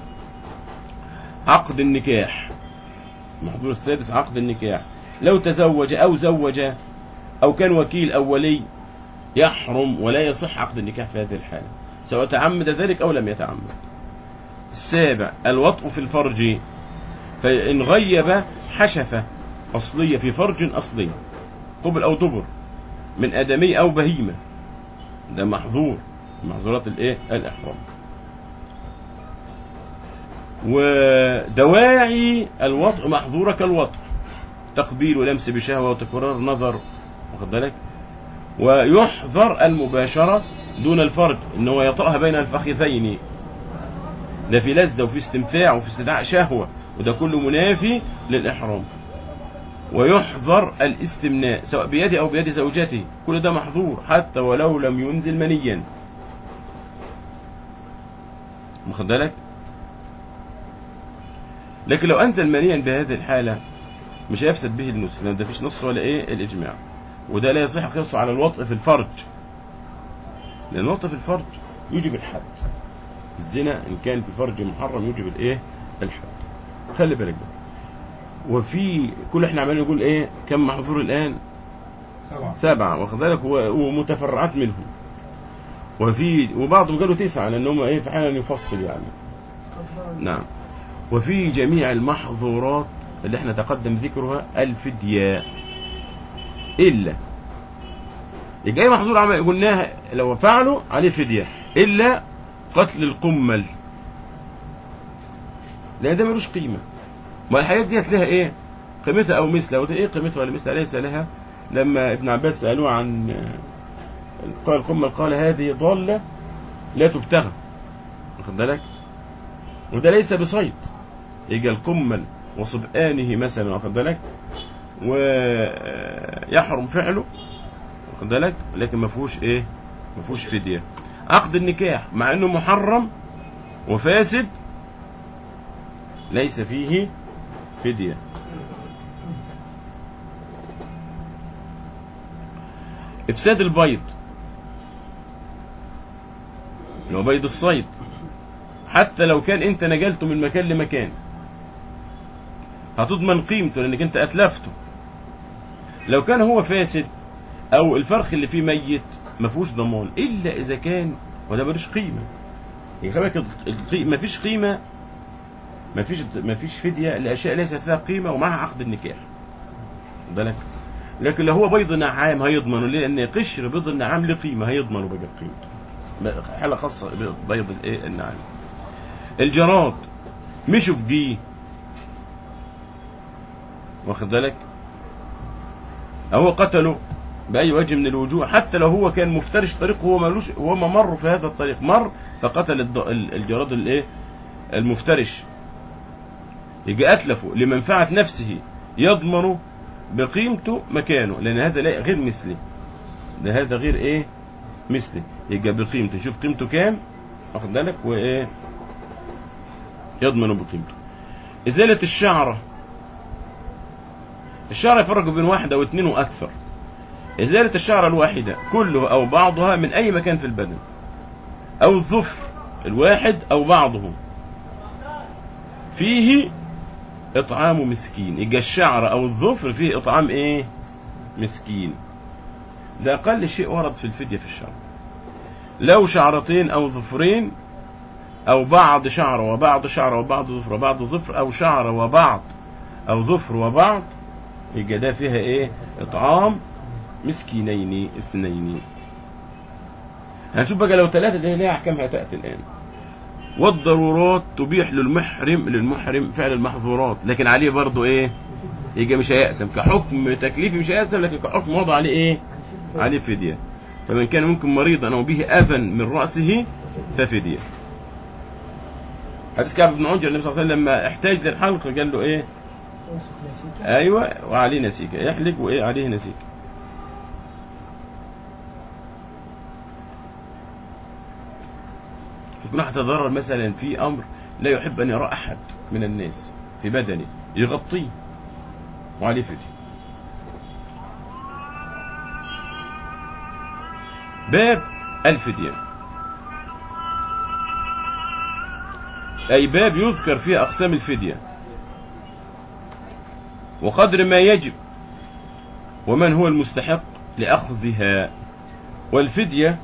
عقد النكاح المحظور السادس عقد النكاح لو تزوج أو زوج أو كان وكيل أو ولي يحرم ولا يصح عقد النكاح في هذه الحالة سواء تعمد ذلك أو لم يتعمد السابع الوطء في الفرج فإن غيب حشفة أصلية في فرج أصلي قبل أو دبر من آدمي أو بهيمة ده محظور محظورات الإيه الإحرام ودواعي الوطء محظورة كالوطء تقبيل ولمس بشهوة وتكرار نظر واخد بالك ويحظر المباشرة دون الفرج ان هو يطأها بين الفخذين ده في لذة وفي استمتاع وفي استدعاء شهوة وده كله منافي للإحرام ويحظر الاستمناء سواء بيده أو بيد زوجته كل ده محظور حتى ولو لم ينزل منيا واخد بالك لكن لو أنزل منيا بهذه الحالة مش هيفسد به النسك لأن ده فيش نص ولا إيه الإجماع وده لا يصح قياسه على الوطء في الفرج لأن الوطء في الفرج يوجب الحد الزنا إن كان في فرج محرم يوجب الإيه الحد خلي بالك بقى وفي كل احنا عمالين نقول ايه كم محظور الان سبعة سبعة واخد بالك و- ومتفرعات منهم وفي وبعضهم قالوا تسعة لان هم ايه في حاله يفصل يعني نعم وفي جميع المحظورات اللي احنا تقدم ذكرها الفدية إلا يبقى أي محظور عمل قلناها لو فعلوا عليه فدية إلا قتل القمل لأن ده ملوش قيمة ما الحاجات ديت لها إيه قيمتها أو مثلها وده إيه قيمتها ولا مثلها ليس لها لما ابن عباس سألوه عن قال القمل قال هذه ضالة لا تبتغى واخد بالك وده ليس بصيد يجي القمل وصبآنه مثلا واخد بالك ويحرم فعله واخد بالك لكن ما فيهوش ايه ما فيهوش فدية عقد النكاح مع انه محرم وفاسد ليس فيه فدية افساد البيض اللي هو بيض الصيد حتى لو كان انت نقلته من مكان لمكان هتضمن قيمته لانك انت اتلفته لو كان هو فاسد او الفرخ اللي فيه ميت ما فيهوش ضمان الا اذا كان وده ملوش قيمه يعني خلي بالك القي- ما فيش قيمه ما فيش ما فيش فديه لاشياء ليست لها قيمه ومعها عقد النكاح خد بالك لكن لو هو بيض نعام هيضمنه ليه؟ لان قشر بيض النعام له قيمه هيضمنه بقى قيمته حاله خاصه بيض الايه النعام الجراد مشوا في جيه واخد بالك هو قتله بأي وجه من الوجوه حتى لو هو كان مفترش طريق هو ملوش هو ما مر في هذا الطريق مر فقتل الض- ال- الجراد الايه المفترش يجي أتلفه لمنفعة نفسه يضمن بقيمته مكانه لأن هذا لا غير مثلي ده هذا غير ايه مثلي يبقى بقيمته شوف قيمته كام واخد بالك وايه يضمن بقيمته إزالة الشعرة الشعرة يفرق بين واحد أو اثنين وأكثر إزالة الشعرة الواحدة كله أو بعضها من أي مكان في البدن أو الظفر الواحد أو بعضه فيه إطعام مسكين يبقى الشعر أو الظفر فيه إطعام إيه مسكين ده أقل شيء ورد في الفدية في الشعر لو شعرتين أو ظفرين أو بعض شعر وبعض شعر وبعض ظفر وبعض ظفر أو شعر وبعض أو ظفر وبعض يبقى ده فيها إيه إطعام مسكينين اثنين هنشوف بقى لو ثلاثة ده ليها أحكامها تأتي الآن والضرورات تبيح للمحرم للمحرم فعل المحظورات لكن عليه برضه إيه يبقى مش هيأسم كحكم تكليفي مش هيأسم لكن كحكم وضع عليه إيه عليه فدية فمن كان ممكن مريضا أو به أذى من رأسه ففدية حديث كعب بن عجر النبي صلى الله عليه وسلم لما احتاج للحلق قال له ايه انفخ نسيكا ايوه وعليه نسيكه يحلق وايه عليه نسيكه يكون واحد يتضرر مثلا في امر لا يحب ان يرى احد من الناس في بدنه يغطيه وعليه فدية باب الفدية أي باب يذكر فيه أقسام الفدية وقدر ما يجب ومن هو المستحق لأخذها والفدية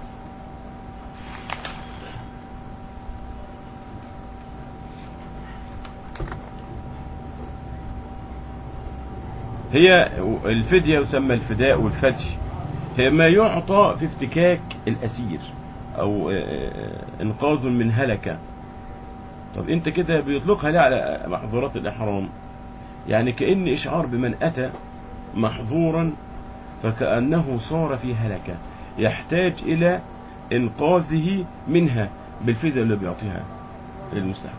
هي الفدية يسمى الفداء والفدي هي ما يعطى في افتكاك الأسير أو آه، إنقاذ من هلكة طب أنت كده بيطلقها ليه على محظورات الإحرام يعني كأن إشعار بمن أتى محظورا فكأنه صار في هلكة يحتاج إلى إنقاذه منها بالفدية اللي بيعطيها للمستحقين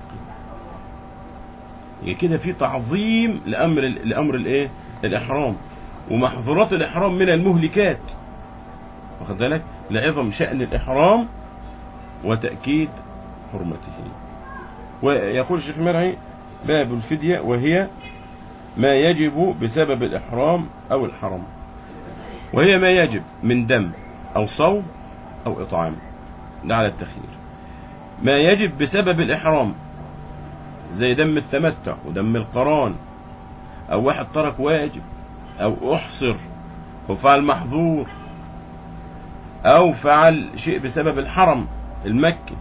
يعني كده في تعظيم لأمر لأمر الإيه؟ الإحرام ومحظورات الإحرام من المهلكات واخد بالك لعظم شأن الإحرام وتأكيد حرمته ويقول الشيخ مرعي باب الفدية وهي ما يجب بسبب الإحرام أو الحرم وهي ما يجب من دم أو صوم أو إطعام ده على التخيير ما يجب بسبب الإحرام زي دم التمتع ودم القران أو واحد ترك واجب أو أحصر أو فعل محظور أو فعل شيء بسبب الحرم المكي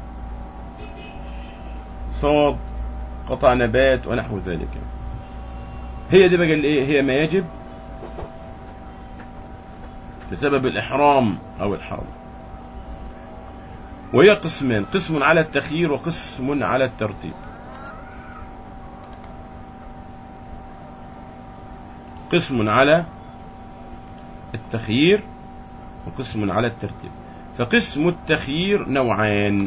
صاد قطع نبات ونحو ذلك هي دي بقى الايه هي ما يجب بسبب الإحرام أو الحرم وهي قسمان قسم على التخيير وقسم على الترتيب قسم على التخيير وقسم على الترتيب فقسم التخيير نوعان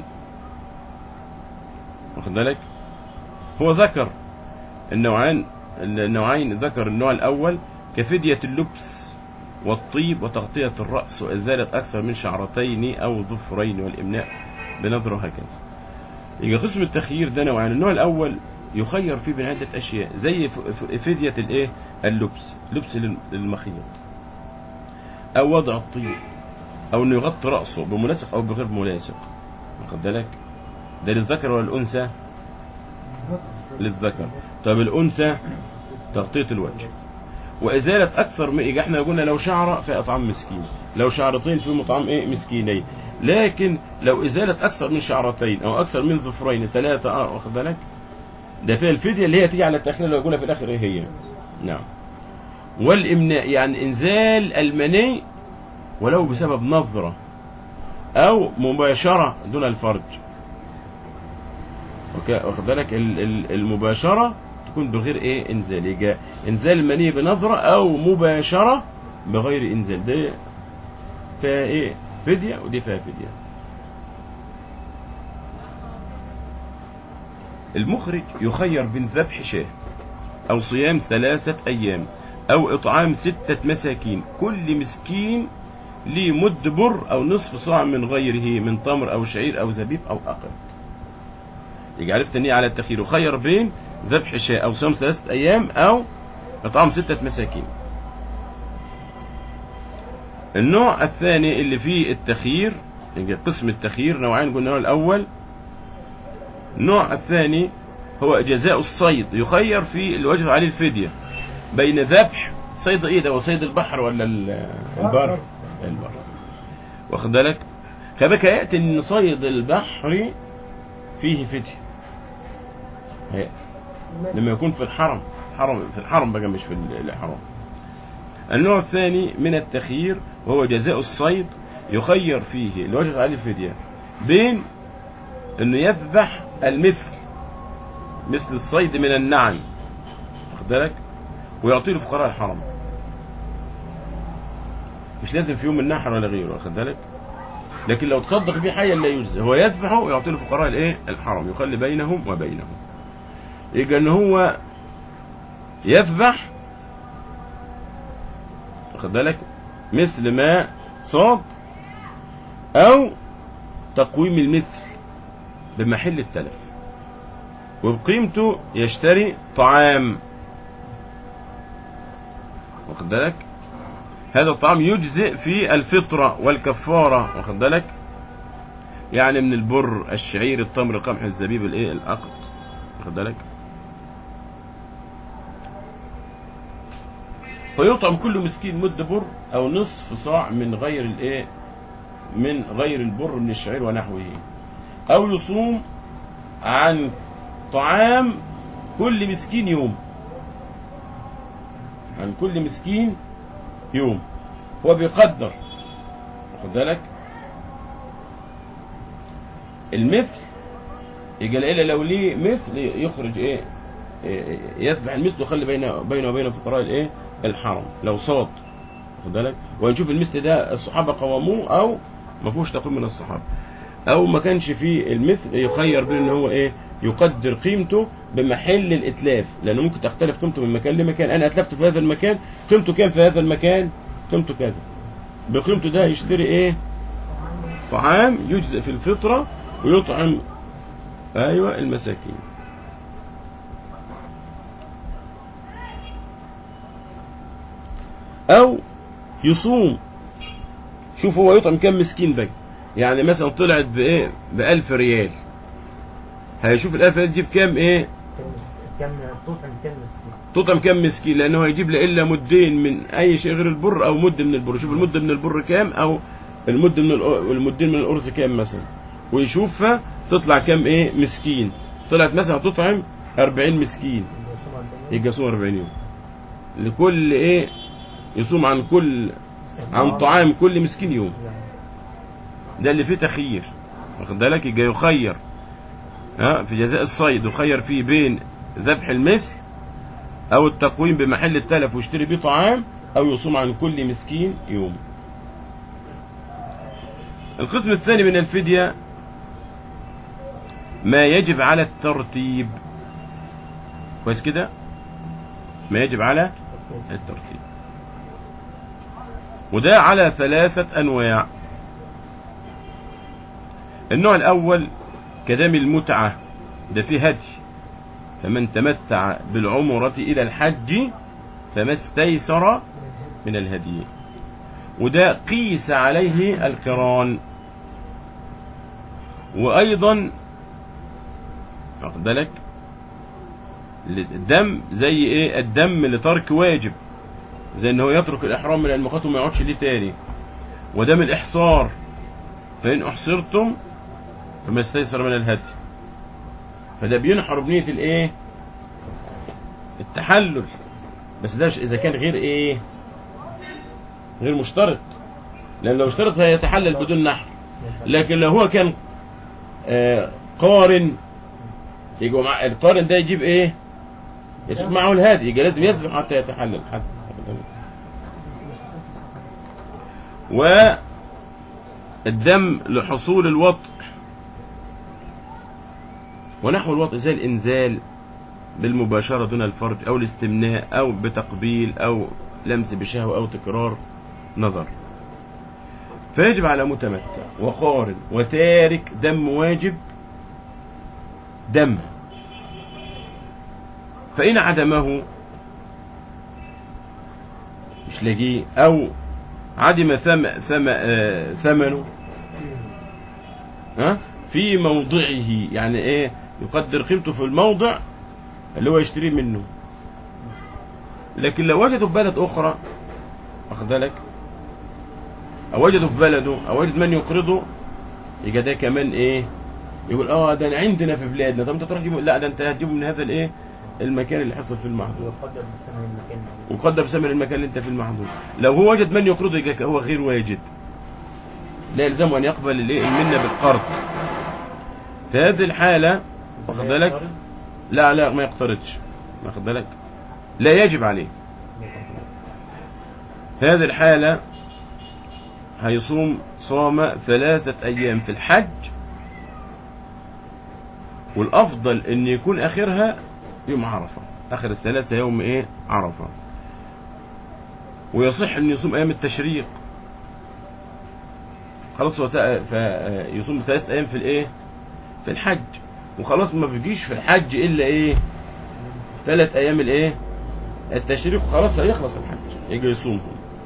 واخد بالك هو ذكر النوعان النوعين ذكر النوع الأول كفدية اللبس والطيب وتغطية الرأس وإزالة أكثر من شعرتين أو ظفرين والإمناء بنظر هكذا يبقى قسم التخيير ده نوعان النوع الأول يخير فيه بين عدة أشياء زي ف- ف- فدية الإيه اللبس لبس لل- للمخيط أو وضع الطيب أو إنه يغطي رأسه بملاصق أو بغير ملاصق واخد بالك ده للذكر ولا الأنثى للذكر طب الأنثى تغطية الوجه وإزالة أكثر من يبقى احنا قلنا لو شعرة في إطعام مسكين لو شعرتين في مطعم إيه مسكينين لكن لو إزالة أكثر من شعرتين أو أكثر من ظفرين ثلاثة أه واخد بالك ده فيها الفدية اللي هي تيجي على التأخير اللي يقولها في الآخر إيه هي نعم والإمناء يعني إنزال المني ولو بسبب نظرة أو مباشرة دون الفرج اوكي واخد بالك ال- ال- المباشرة تكون بغير ايه انزال يجي انزال المني بنظرة او مباشرة بغير انزال ده فيها ايه فدية ودي فيها فدية المخرج يخير بين ذبح شاه او صيام ثلاثة ايام او اطعام ستة مساكين كل مسكين ليه مد بر او نصف صاع من غيره من تمر او شعير او زبيب او اقل يجي عرفت النية على التخيير وخير بين ذبح شاء أو صوم ثلاثة أيام أو إطعام ستة مساكين النوع الثاني اللي فيه التخيير يجي قسم التخيير نوعين قلنا النوع الأول النوع الثاني هو جزاء الصيد يخير في الواجب عليه الفدية بين ذبح صيد ايه ده وصيد البحر ولا ال- البر البر واخد بالك كذلك يأتي ان صيد البحر فيه فدية هي- لما يكون في الحرم حرم في الحرم بقى مش في ال- الإحرام النوع الثاني من التخيير وهو جزاء الصيد يخير فيه الواجب عليه الفدية بين انه يذبح المثل مثل الصيد من النعم واخد بالك ويعطيه لفقراء الحرم مش لازم في يوم النحر ولا غيره واخد بالك لكن لو تصدق به حيا لا يجزى هو يذبحه ويعطيه لفقراء الايه الحرم يخلي بينهم وبينهم يبقى ان هو يذبح واخد بالك مثل ما صاد او تقويم المثل بمحل التلف وبقيمته يشتري طعام واخد بالك هذا الطعام يجزئ في الفطرة والكفارة واخد بالك يعني من البر الشعير التمر القمح الزبيب الايه الأقط واخد بالك فيطعم كل مسكين مد بر او نصف صاع من غير الايه من غير البر من الشعير ونحوه او يصوم عن طعام كل مسكين يوم عن كل مسكين يوم هو بيقدر واخد بالك المثل يجي الا لو ليه مثل يخرج ايه إيه، يذبح المثل ويخلي بين بينه وبين فقراء الايه الحرم لو صاد واخد بالك ونشوف المثل ده الصحابه قوموه او ما فيهوش تقويم من الصحابه او ما كانش فيه المثل يخير بين ان هو ايه يقدر قيمته بمحل الاتلاف لانه ممكن تختلف قيمته من مكان لمكان انا اتلفت في هذا المكان قيمته كام في هذا المكان قيمته كذا بقيمته ده يشتري ايه طعام يجزئ في الفطره ويطعم ايوه المساكين او يصوم شوف هو يطعم كم مسكين بقى يعني مثلا طلعت بايه بألف ريال هيشوف الألف ريال تجيب كام ايه كم مس- كم تطعم كم مسكين تطعم كم مسكين لانه هيجيب له الا مدين من اي شيء غير البر او مد من البر شوف المد من البر كام او المد من الأ- المدين من الارز كام مثلا ويشوفها تطلع كام ايه مسكين طلعت مثلا تطعم 40 مسكين يصوم عن تمام. يبقى يصوم 40 يوم لكل ايه يصوم عن كل عن طعام كل مسكين يوم يعني ده اللي فيه تخيير واخد بالك يبقى يخير ها في جزاء الصيد يخير فيه بين ذبح المثل او التقويم بمحل التلف ويشتري بيه طعام او يصوم عن كل مسكين يوم القسم الثاني من الفدية ما يجب على الترتيب كويس كده ما يجب على الترتيب وده على ثلاثة أنواع النوع الأول كدم المتعة ده فيه هدي فمن تمتع بالعمرة إلى الحج فما استيسر من الهدي وده قيس عليه القران وأيضا واخد بالك الدم زي ايه الدم لترك واجب زي ان هو يترك الاحرام من الميقات وما يقعدش ليه تاني ودم الاحصار فان احصرتم فما استيسر من الهدي فده بينحر بنية الايه التحلل بس ده اذا كان غير ايه غير مشترط لان لو اشترط هيتحلل بدون نحر لكن لو هو كان آه قارن يجوا مع القارن ده يجيب ايه يسوق معه الهادي يبقى لازم يسبح حتى يتحلل حتى والدم لحصول الوطء ونحو الوطء زي الإنزال بالمباشرة دون الفرج أو الاستمناء أو بتقبيل أو لمس بشهوة أو تكرار نظر فيجب على متمتع وقارن وتارك دم واجب دم فإن عدمه مش لاقيه أو عدم ثم ثم آه ثمنه ها في موضعه يعني ايه يقدر قيمته في الموضع اللي هو يشتريه منه لكن لو وجده في بلد اخرى واخد بالك او وجده في بلده او وجد من يقرضه يبقى ده كمان ايه يقول اه ده أنا عندنا في بلادنا طب انت تروح تجيبه لا ده انت هتجيبه من هذا الايه المكان اللي حصل في المحظور يقدر بثمن المكان وقدر بثمن المكان اللي انت في المحظور لو هو وجد من يقرضه يبقى هو غير واجد لا يلزمه ان يقبل الايه المنه بالقرض في هذه الحاله واخد بالك لا لا ما يقترضش واخد بالك لا يجب عليه في هذه الحالة هيصوم صام ثلاثة أيام في الحج والأفضل أن يكون آخرها يوم عرفة آخر الثلاثة يوم إيه عرفة ويصح أن يصوم أيام التشريق خلاص هو سا- فيصوم ثلاثة أيام في الإيه في الحج وخلاص ما بيجيش في الحج إلا إيه ثلاث أيام الإيه التشريق خلاص هيخلص الحج يجي يصوم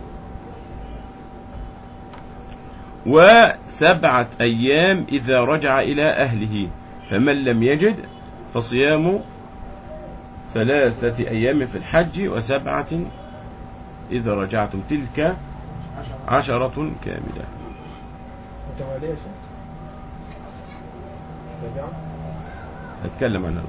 وسبعة أيام إذا رجع إلى أهله فمن لم يجد فصيام ثلاثة أيام في الحج وسبعة إذا رجعتم تلك عشرة عشرة كاملة متوالية يا شيخ رجع هتكلم عنها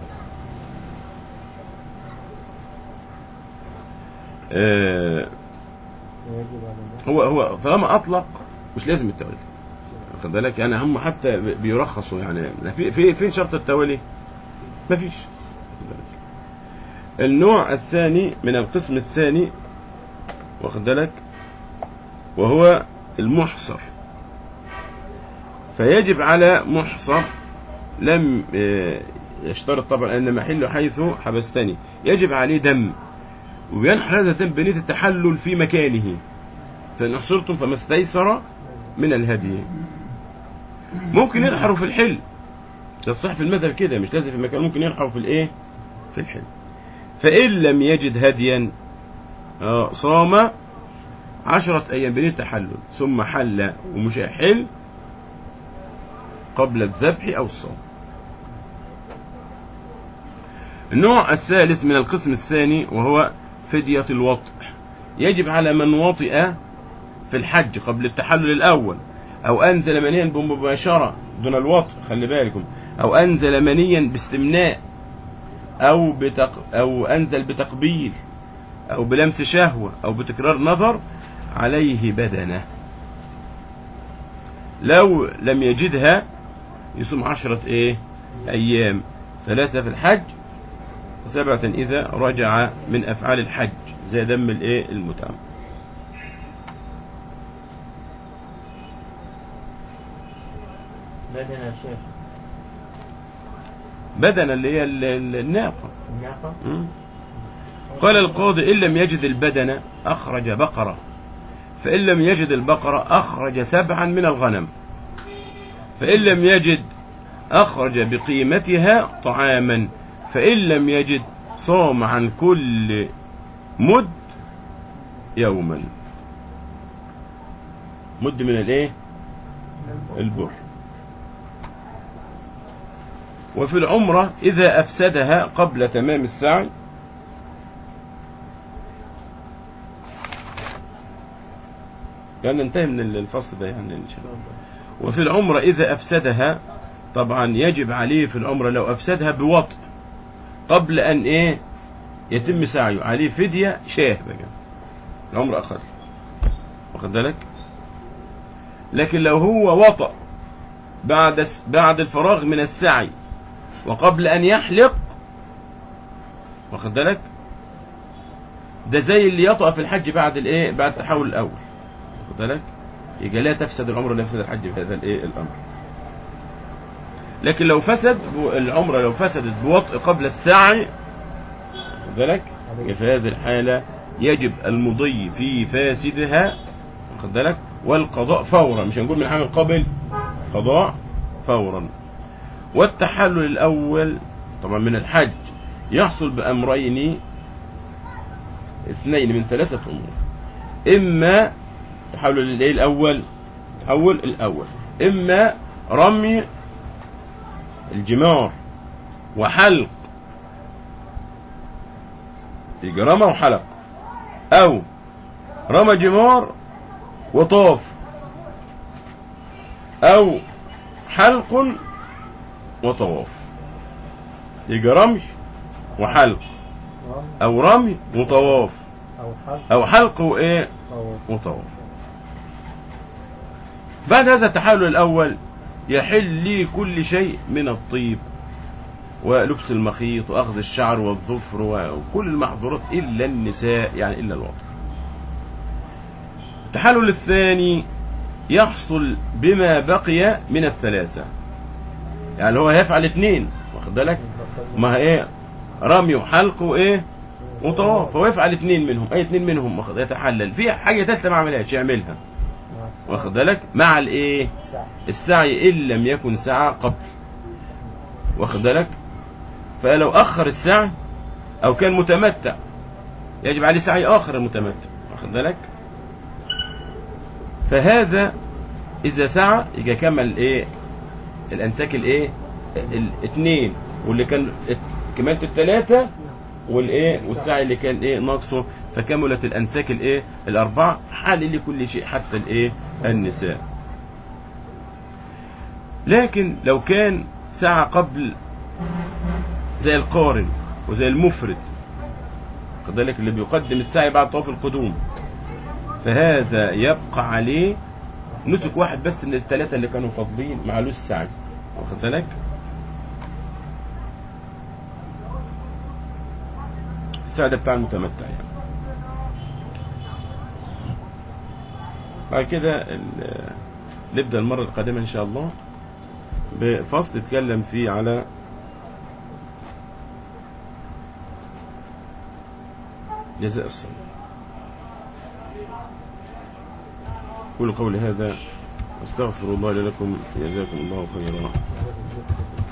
آه ويجب على هو هو طالما اطلق مش لازم التوالي واخد بالك يعني هم حتى بيرخصوا يعني في في فين شرط التوالي؟ مفيش واخد بالك. النوع الثاني من القسم الثاني واخد بالك وهو المحصر فيجب على محصر لم آه، يشترط طبعا ان محله حيث حبستني يجب عليه دم وينحر هذا الدم بنية التحلل في مكانه فإن أحصرتم فما استيسر من الهدي ممكن ينحروا في الحل ده الصح في المذهب كده مش لازم في المكان ممكن ينحروا في الايه في الحل فإن لم يجد هديا آه، صام عشرة أيام بنية التحلل ثم حل ومش هيحل قبل الذبح أو الصوم النوع الثالث من القسم الثاني وهو فدية الوطء يجب على من وطئ في الحج قبل التحلل الأول أو أنزل منيا بمباشرة دون الوطء خلي بالكم أو أنزل منيا باستمناء أو بتق أو أنزل بتقبيل أو بلمس شهوة أو بتكرار نظر عليه بدنه لو لم يجدها يصوم عشرة إيه أيام ثلاثة في الحج سبعة إذا رجع من أفعال الحج زي دم الإيه المتعة بدنا الشيخ بدن اللي هي ال- ال- الناقة الناقة م? قال القاضي إن لم يجد البدن أخرج بقرة فإن لم يجد البقرة أخرج سبعا من الغنم فإن لم يجد أخرج بقيمتها طعاما فإن لم يجد صام عن كل مد يوما مد من الايه البر وفي العمرة إذا أفسدها قبل تمام السعي يعني ننتهي من الفصل ده يعني إن شاء الله وفي العمرة إذا أفسدها طبعا يجب عليه في العمرة لو أفسدها بوطء قبل أن إيه يتم سعيه عليه فدية شاه بقى العمرة أقل واخد بالك لكن لو هو وطأ بعد بعد الفراغ من السعي وقبل أن يحلق واخد بالك ده زي اللي يطأ في الحج بعد الايه بعد التحول الاول واخد بالك يبقى لا تفسد العمره ولا يفسد الحج بهذا الايه الامر لكن لو فسد العمره لو فسدت بوطء قبل السعي واخد بالك يبقى في هذه الحاله يجب المضي في فاسدها واخد بالك والقضاء فورا مش هنقول من حامل قبل قضاء فورا والتحلل الاول طبعا من الحج يحصل بامرين اثنين من ثلاثة أمور إما تحول الإيه الأول تحول الأول إما رمي الجمار وحلق يجي رمى وحلق أو رمى جمار وطاف أو حلق وطواف يجي رمي وحلق رمي أو رمي وطواف أو حلق أو حلق وإيه أو وطواف بعد هذا التحلل الأول يحل لي كل شيء من الطيب ولبس المخيط وأخذ الشعر والظفر وكل المحظورات إلا النساء يعني إلا الوطن التحلل الثاني يحصل بما بقي من الثلاثة يعني هو هيفعل اثنين واخد بالك ما هي ايه رمي وحلق وايه وطواف هو يفعل اثنين منهم اي اثنين منهم واخد يتحلل في حاجه ثالثه ما عملهاش يعملها واخد بالك مع الايه الساعة السعي ان لم يكن سعى قبل واخد بالك فلو اخر السعي او كان متمتع يجب عليه سعي آخر المتمتع واخد بالك فهذا إذا سعى يبقى كمل إيه الأنساك الإيه الاثنين واللي كان كمالة الثلاثة والايه والسعي اللي كان ايه ناقصه فكملت الانساك الايه الاربعه حال لكل شيء حتى الايه النساء لكن لو كان سعى قبل زي القارن وزي المفرد خد بالك اللي بيقدم السعي بعد طواف القدوم فهذا يبقى عليه نسك واحد بس من الثلاثه اللي كانوا فاضلين معلوش سعي واخد بالك السعي ده بتاع المتمتع يعني بعد كده ال- نبدأ المرة القادمة إن شاء الله بفصل يتكلم فيه على جزاء الصلاة قولوا قولي هذا استغفر الله لي لكم جزاكم الله خيرا